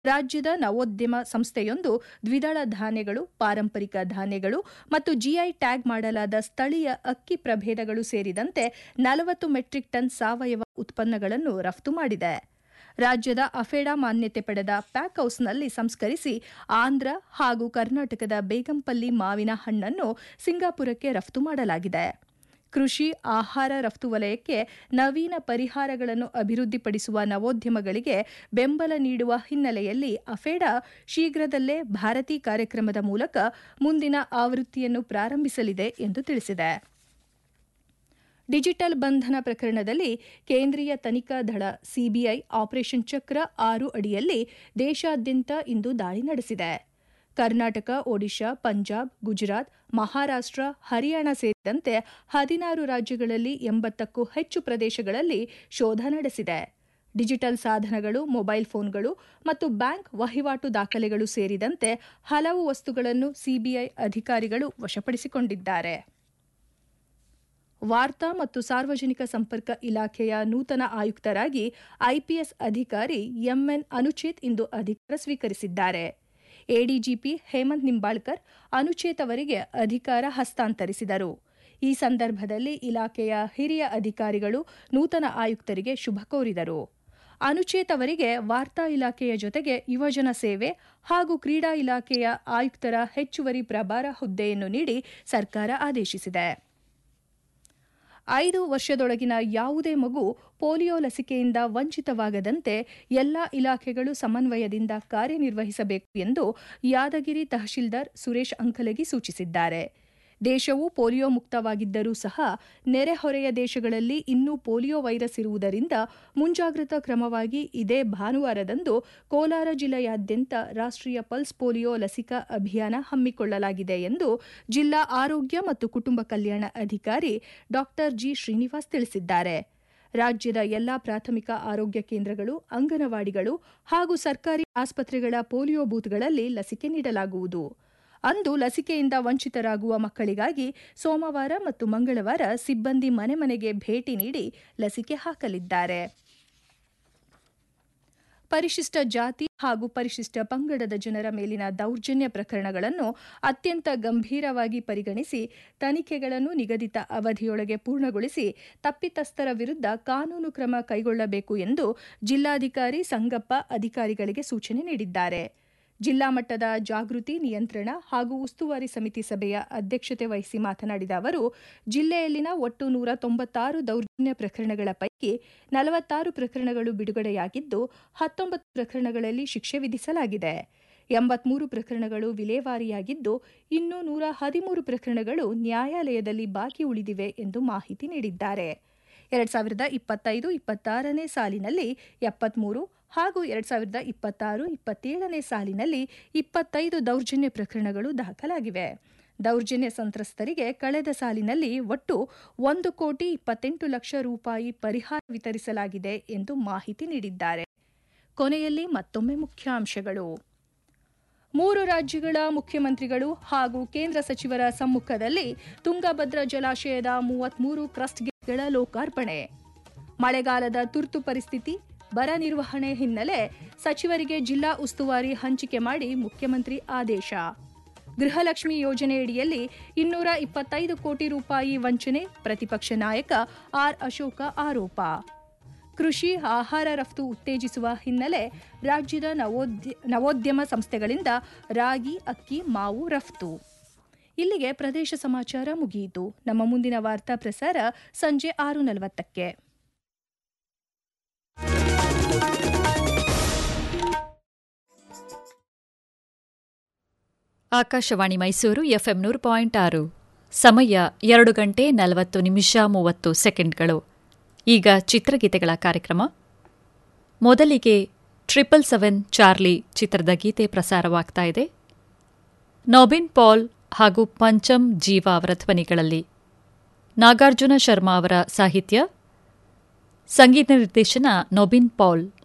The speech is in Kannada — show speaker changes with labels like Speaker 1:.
Speaker 1: ರಾಜ್ಯದ ನವೋದ್ಯಮ ಸಂಸ್ಥೆಯೊಂದು ದ್ವಿದಳ ಧಾನ್ಯಗಳು ಪಾರಂಪರಿಕ ಧಾನ್ಯಗಳು ಮತ್ತು ಜಿಐ ಟ್ಯಾಗ್ ಮಾಡಲಾದ ಸ್ಥಳೀಯ ಅಕ್ಕಿ ಪ್ರಭೇದಗಳು ಸೇರಿದಂತೆ ನಲವತ್ತು ಮೆಟ್ರಿಕ್ ಟನ್ ಸಾವಯವ ಉತ್ಪನ್ನಗಳನ್ನು ರಫ್ತು ಮಾಡಿದೆ ರಾಜ್ಯದ ಅಫೇಡಾ ಮಾನ್ಯತೆ ಪಡೆದ ಪ್ಯಾಕ್ ಹೌಸ್ನಲ್ಲಿ ಸಂಸ್ಕರಿಸಿ ಆಂಧ್ರ ಹಾಗೂ ಕರ್ನಾಟಕದ ಬೇಗಂಪಲ್ಲಿ ಮಾವಿನ ಹಣ್ಣನ್ನು ಸಿಂಗಾಪುರಕ್ಕೆ ರಫ್ತು ಮಾಡಲಾಗಿದೆ ಕೃಷಿ ಆಹಾರ ರಫ್ತು ವಲಯಕ್ಕೆ ನವೀನ ಪರಿಹಾರಗಳನ್ನು ಅಭಿವೃದ್ಧಿಪಡಿಸುವ ನವೋದ್ಯಮಗಳಿಗೆ ಬೆಂಬಲ ನೀಡುವ ಹಿನ್ನೆಲೆಯಲ್ಲಿ ಅಫೇಡಾ ಶೀಘ್ರದಲ್ಲೇ ಭಾರತಿ ಕಾರ್ಯಕ್ರಮದ ಮೂಲಕ ಮುಂದಿನ ಆವೃತ್ತಿಯನ್ನು ಪ್ರಾರಂಭಿಸಲಿದೆ ಎಂದು ತಿಳಿಸಿದೆ ಡಿಜಿಟಲ್ ಬಂಧನ ಪ್ರಕರಣದಲ್ಲಿ ಕೇಂದ್ರೀಯ ತನಿಖಾ ದಳ ಸಿಬಿಐ ಆಪರೇಷನ್ ಚಕ್ರ ಆರು ಅಡಿಯಲ್ಲಿ ದೇಶಾದ್ಯಂತ ಇಂದು ದಾಳಿ ನಡೆಸಿದೆ ಕರ್ನಾಟಕ ಒಡಿಶಾ ಪಂಜಾಬ್ ಗುಜರಾತ್ ಮಹಾರಾಷ್ಟ್ರ ಹರಿಯಾಣ ಸೇರಿದಂತೆ ಹದಿನಾರು ರಾಜ್ಯಗಳಲ್ಲಿ ಎಂಬತ್ತಕ್ಕೂ ಹೆಚ್ಚು ಪ್ರದೇಶಗಳಲ್ಲಿ ಶೋಧ ನಡೆಸಿದೆ ಡಿಜಿಟಲ್ ಸಾಧನಗಳು ಮೊಬೈಲ್ ಫೋನ್ಗಳು ಮತ್ತು ಬ್ಯಾಂಕ್ ವಹಿವಾಟು ದಾಖಲೆಗಳು ಸೇರಿದಂತೆ ಹಲವು ವಸ್ತುಗಳನ್ನು ಸಿಬಿಐ ಅಧಿಕಾರಿಗಳು ವಶಪಡಿಸಿಕೊಂಡಿದ್ದಾರೆ ವಾರ್ತಾ ಮತ್ತು ಸಾರ್ವಜನಿಕ ಸಂಪರ್ಕ ಇಲಾಖೆಯ ನೂತನ ಆಯುಕ್ತರಾಗಿ ಐಪಿಎಸ್ ಅಧಿಕಾರಿ ಎಂಎನ್ ಅನುಚೇತ್ ಇಂದು ಅಧಿಕಾರ ಸ್ವೀಕರಿಸಿದ್ದಾರೆ ಎಡಿಜಿಪಿ ಹೇಮಂತ್ ನಿಂಬಾಳ್ಕರ್ ಅನುಚೇತ್ ಅವರಿಗೆ ಅಧಿಕಾರ ಹಸ್ತಾಂತರಿಸಿದರು ಈ ಸಂದರ್ಭದಲ್ಲಿ ಇಲಾಖೆಯ ಹಿರಿಯ ಅಧಿಕಾರಿಗಳು ನೂತನ ಆಯುಕ್ತರಿಗೆ ಶುಭ ಕೋರಿದರು ಅನುಚೇತ್ ಅವರಿಗೆ ವಾರ್ತಾ ಇಲಾಖೆಯ ಜೊತೆಗೆ ಯುವಜನ ಸೇವೆ ಹಾಗೂ ಕ್ರೀಡಾ ಇಲಾಖೆಯ ಆಯುಕ್ತರ ಹೆಚ್ಚುವರಿ ಪ್ರಭಾರ ಹುದ್ದೆಯನ್ನು ನೀಡಿ ಸರ್ಕಾರ ಆದೇಶಿಸಿದೆ ಐದು ವರ್ಷದೊಳಗಿನ ಯಾವುದೇ ಮಗು ಪೋಲಿಯೋ ಲಸಿಕೆಯಿಂದ ವಂಚಿತವಾಗದಂತೆ ಎಲ್ಲಾ ಇಲಾಖೆಗಳು ಸಮನ್ವಯದಿಂದ ಕಾರ್ಯನಿರ್ವಹಿಸಬೇಕು ಎಂದು ಯಾದಗಿರಿ ತಹಶೀಲ್ದಾರ್ ಸುರೇಶ್ ಅಂಕಲಗಿ ಸೂಚಿಸಿದ್ದಾರೆ ದೇಶವು ಪೋಲಿಯೋ ಮುಕ್ತವಾಗಿದ್ದರೂ ಸಹ ನೆರೆಹೊರೆಯ ದೇಶಗಳಲ್ಲಿ ಇನ್ನೂ ಪೋಲಿಯೋ ವೈರಸ್ ಇರುವುದರಿಂದ ಮುಂಜಾಗ್ರತಾ ಕ್ರಮವಾಗಿ ಇದೇ ಭಾನುವಾರದಂದು ಕೋಲಾರ ಜಿಲ್ಲೆಯಾದ್ಯಂತ ರಾಷ್ಟ್ರೀಯ ಪಲ್ಸ್ ಪೋಲಿಯೋ ಲಸಿಕಾ ಅಭಿಯಾನ ಹಮ್ಮಿಕೊಳ್ಳಲಾಗಿದೆ ಎಂದು ಜಿಲ್ಲಾ ಆರೋಗ್ಯ ಮತ್ತು ಕುಟುಂಬ ಕಲ್ಯಾಣ ಅಧಿಕಾರಿ ಡಾ ಜಿ ಶ್ರೀನಿವಾಸ್ ತಿಳಿಸಿದ್ದಾರೆ ರಾಜ್ಯದ ಎಲ್ಲಾ ಪ್ರಾಥಮಿಕ ಆರೋಗ್ಯ ಕೇಂದ್ರಗಳು ಅಂಗನವಾಡಿಗಳು ಹಾಗೂ ಸರ್ಕಾರಿ ಆಸ್ಪತ್ರೆಗಳ ಪೋಲಿಯೋ ಬೂತ್ಗಳಲ್ಲಿ ಲಸಿಕೆ ನೀಡಲಾಗುವುದು ಅಂದು ಲಸಿಕೆಯಿಂದ ವಂಚಿತರಾಗುವ ಮಕ್ಕಳಿಗಾಗಿ ಸೋಮವಾರ ಮತ್ತು ಮಂಗಳವಾರ ಸಿಬ್ಬಂದಿ ಮನೆ ಮನೆಗೆ ಭೇಟಿ ನೀಡಿ ಲಸಿಕೆ ಹಾಕಲಿದ್ದಾರೆ ಪರಿಶಿಷ್ಟ ಜಾತಿ ಹಾಗೂ ಪರಿಶಿಷ್ಟ ಪಂಗಡದ ಜನರ ಮೇಲಿನ ದೌರ್ಜನ್ಯ ಪ್ರಕರಣಗಳನ್ನು ಅತ್ಯಂತ ಗಂಭೀರವಾಗಿ ಪರಿಗಣಿಸಿ ತನಿಖೆಗಳನ್ನು ನಿಗದಿತ ಅವಧಿಯೊಳಗೆ ಪೂರ್ಣಗೊಳಿಸಿ ತಪ್ಪಿತಸ್ಥರ ವಿರುದ್ಧ ಕಾನೂನು ಕ್ರಮ ಕೈಗೊಳ್ಳಬೇಕು ಎಂದು ಜಿಲ್ಲಾಧಿಕಾರಿ ಸಂಗಪ್ಪ ಅಧಿಕಾರಿಗಳಿಗೆ ಸೂಚನೆ ನೀಡಿದ್ದಾರೆ ಜಿಲ್ಲಾ ಮಟ್ಟದ ಜಾಗೃತಿ ನಿಯಂತ್ರಣ ಹಾಗೂ ಉಸ್ತುವಾರಿ ಸಮಿತಿ ಸಭೆಯ ಅಧ್ಯಕ್ಷತೆ ವಹಿಸಿ ಮಾತನಾಡಿದ ಅವರು ಜಿಲ್ಲೆಯಲ್ಲಿನ ಒಟ್ಟು ನೂರ ತೊಂಬತ್ತಾರು ದೌರ್ಜನ್ಯ ಪ್ರಕರಣಗಳ ಪೈಕಿ ನಲವತ್ತಾರು ಪ್ರಕರಣಗಳು ಬಿಡುಗಡೆಯಾಗಿದ್ದು ಹತ್ತೊಂಬತ್ತು ಪ್ರಕರಣಗಳಲ್ಲಿ ಶಿಕ್ಷೆ ವಿಧಿಸಲಾಗಿದೆ ಎಂಬತ್ಮೂರು ಪ್ರಕರಣಗಳು ವಿಲೇವಾರಿಯಾಗಿದ್ದು ಇನ್ನು ನೂರ ಹದಿಮೂರು ಪ್ರಕರಣಗಳು ನ್ಯಾಯಾಲಯದಲ್ಲಿ ಬಾಕಿ ಉಳಿದಿವೆ ಎಂದು ಮಾಹಿತಿ ನೀಡಿದ್ದಾರೆ ಎರಡ್ ಸಾವಿರದ ಇಪ್ಪತ್ತೈದು ಇಪ್ಪತ್ತಾರನೇ ಸಾಲಿನಲ್ಲಿ ಎಪ್ಪತ್ಮೂರು ಹಾಗೂ ಎರಡ್ ಸಾವಿರದ ಇಪ್ಪತ್ತಾರು ಇಪ್ಪತ್ತೇಳನೇ ಸಾಲಿನಲ್ಲಿ ಇಪ್ಪತ್ತೈದು ದೌರ್ಜನ್ಯ ಪ್ರಕರಣಗಳು ದಾಖಲಾಗಿವೆ ದೌರ್ಜನ್ಯ ಸಂತ್ರಸ್ತರಿಗೆ ಕಳೆದ ಸಾಲಿನಲ್ಲಿ ಒಟ್ಟು ಒಂದು ಕೋಟಿ ಇಪ್ಪತ್ತೆಂಟು ಲಕ್ಷ ರೂಪಾಯಿ ಪರಿಹಾರ ವಿತರಿಸಲಾಗಿದೆ ಎಂದು ಮಾಹಿತಿ ನೀಡಿದ್ದಾರೆ ಕೊನೆಯಲ್ಲಿ ಮತ್ತೊಮ್ಮೆ ಮುಖ್ಯಾಂಶಗಳು ಮೂರು ರಾಜ್ಯಗಳ ಮುಖ್ಯಮಂತ್ರಿಗಳು ಹಾಗೂ ಕೇಂದ್ರ ಸಚಿವರ ಸಮ್ಮುಖದಲ್ಲಿ ತುಂಗಭದ್ರಾ ಜಲಾಶಯದ ಮೂವತ್ಮೂರು ಕ್ರಸ್ಟ್ ಗೇಟ್ಗಳ ಲೋಕಾರ್ಪಣೆ ಮಳೆಗಾಲದ ತುರ್ತು ಪರಿಸ್ಥಿತಿ ಬರ ನಿರ್ವಹಣೆ ಹಿನ್ನೆಲೆ ಸಚಿವರಿಗೆ ಜಿಲ್ಲಾ ಉಸ್ತುವಾರಿ ಹಂಚಿಕೆ ಮಾಡಿ ಮುಖ್ಯಮಂತ್ರಿ ಆದೇಶ ಗೃಹಲಕ್ಷ್ಮಿ ಯೋಜನೆಯಡಿಯಲ್ಲಿ ಇನ್ನೂರ ಇಪ್ಪತ್ತೈದು ಕೋಟಿ ರೂಪಾಯಿ ವಂಚನೆ ಪ್ರತಿಪಕ್ಷ ನಾಯಕ ಆರ್ ಅಶೋಕ ಆರೋಪ ಕೃಷಿ ಆಹಾರ ರಫ್ತು ಉತ್ತೇಜಿಸುವ ಹಿನ್ನೆಲೆ ರಾಜ್ಯದ ನವೋದ್ಯಮ ಸಂಸ್ಥೆಗಳಿಂದ ರಾಗಿ ಅಕ್ಕಿ ಮಾವು ರಫ್ತು ಇಲ್ಲಿಗೆ ಪ್ರದೇಶ ಸಮಾಚಾರ ಮುಗಿಯಿತು ನಮ್ಮ ಮುಂದಿನ ವಾರ್ತಾ ಪ್ರಸಾರ ಸಂಜೆ ಆರು ನಲವತ್ತಕ್ಕೆ
Speaker 2: ಆಕಾಶವಾಣಿ ಮೈಸೂರು ಎಫ್ಎಂ ನೂರು ಪಾಯಿಂಟ್ ಆರು ಸಮಯ ಎರಡು ಗಂಟೆ ನಲವತ್ತು ನಿಮಿಷ ಮೂವತ್ತು ಸೆಕೆಂಡ್ಗಳು ಈಗ ಚಿತ್ರಗೀತೆಗಳ ಕಾರ್ಯಕ್ರಮ ಮೊದಲಿಗೆ ಟ್ರಿಪಲ್ ಸೆವೆನ್ ಚಾರ್ಲಿ ಚಿತ್ರದ ಗೀತೆ ಪ್ರಸಾರವಾಗ್ತಾ ಇದೆ ನೊಬಿನ್ ಪಾಲ್ ಹಾಗೂ ಪಂಚಮ್ ಜೀವ ಅವರ ಧ್ವನಿಗಳಲ್ಲಿ ನಾಗಾರ್ಜುನ ಶರ್ಮಾ ಅವರ ಸಾಹಿತ್ಯ ಸಂಗೀತ ನಿರ್ದೇಶನ ನೊಬಿನ್ ಪಾಲ್